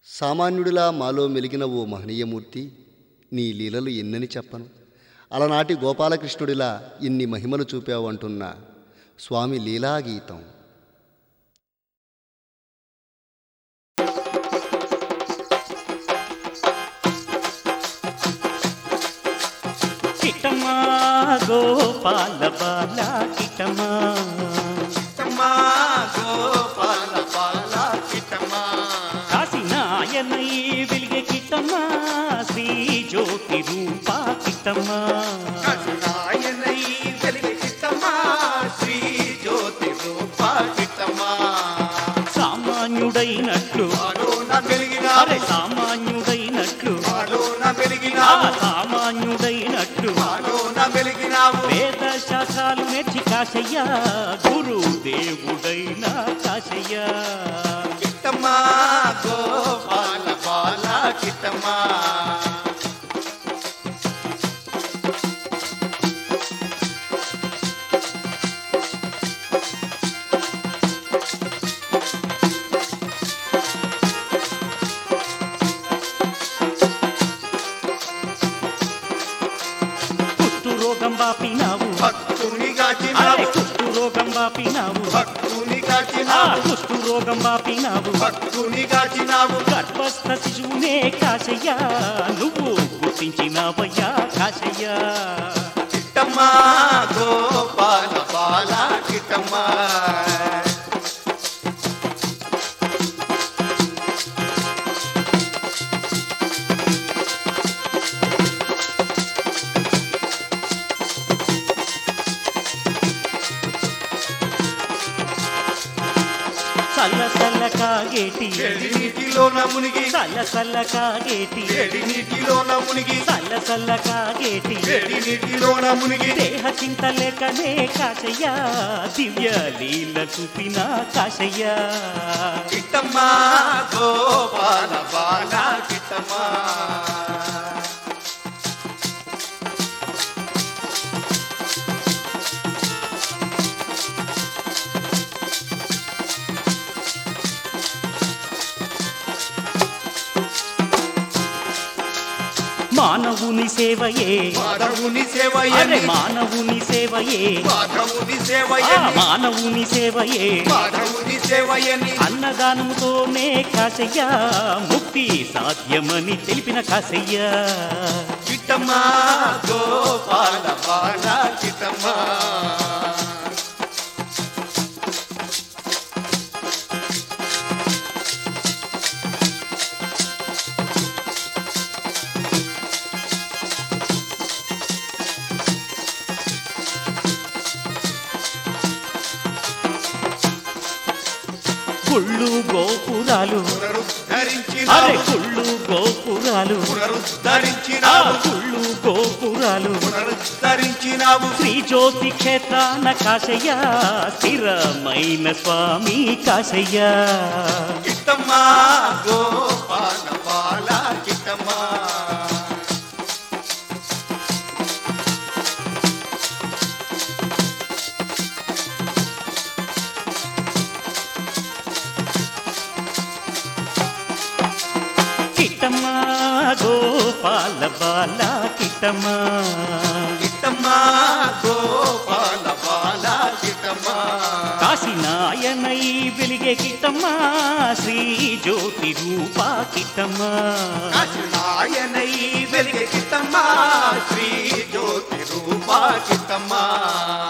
సామాన్యుడిలా మాలో మెలిగిన ఓ మహనీయమూర్తి నీ లీలలు ఎన్నని చెప్పను అలనాటి గోపాలకృష్ణుడిలా ఇన్ని మహిమలు చూపావు అంటున్న స్వామి లీలాగీతం కిటమా గోపాల బాల కిటమా కిటమా గోపాల బాల కిటమా కాశీనాయనై వెలిగే కిటమా శ్రీ జ్యోతి రూపా కిటమా కరుణాయనై వెలిగే కిటమా శ్రీ జ్యోతి రూప కిటమా సామాన్యుడైనట్లు మాలోన వెలిగిన అరే సామాన్యుడైనట్లు మాలోన వెలిగిన ఆ సామాన్యుడైనట్లు మాలోన వెలిగినావు వేద శాస్త్రాలు నేర్చి కాశయ్య గురు దేవుడైన కాశయ్య కిటమా గోపాల బాల కిటమా కుష్టు రోగం బాపినావు భక్తుని అరే గాచినావు కుష్టు రోగం బాపినావు భక్తుని ఆ గాచినావు కుష్టు రోగం బాపినావు భక్తుని గాచినావు గర్భస్థ శిశువునే కాశయ్య నువ్వు గుర్తించినావయ్యా కాశయ్య కిటమా గోపాల బాల కిటమా చల్ల చల్ల కాగేటి చెడి నీటిలోన మునిగి చల్ల చల్ల కాగేటి చెడి నీటిలోన మునిగి చల్ల చల్ల కాగేటి చెడి నీటిలోన మునిగి దేహ చింత లేకనే కాశయ్య దివ్య లీల చూపిన కాశయ్య కిటమా గోపాల బాల కిటమా మానవుని సేవయే మాధవుని అరే సేవయని మానవుని సేవయే మాధవుని ఆ సేవయని మానవుని సేవయే మాధవుని సేవయని అన్నదానముతోనే కాశయ్య ముక్తి సాధ్యమని తెలిపిన కాశయ్య కిటమా గోపాల బాల కిటమా గుళ్ళు గోపురాలు అరే పునరుద్ధరించినావు గుళ్ళు గోపురాలు ఆ పునరుద్ధరించినావు గుళ్ళు గోపురాలు పునరుద్ధరించినావు శ్రీ జ్యోతి క్షేత్రాన కాశయ్య స్థిరమైన స్వామి కాశయ్య కిటమా గోపాల బాల కిటమా కిట్టమ్మా గోపాల బాల కిట్టమ్మా కిటమా గోపాల బాల కిటమా కాశీనాయనై వెలిగే కిట్టమ్మా శ్రీ జ్యోతి రూపా కిట్టమ్మా కాశీనాయనై వెలిగే కిటమా శ్రీ జ్యోతి రూపా కిటమా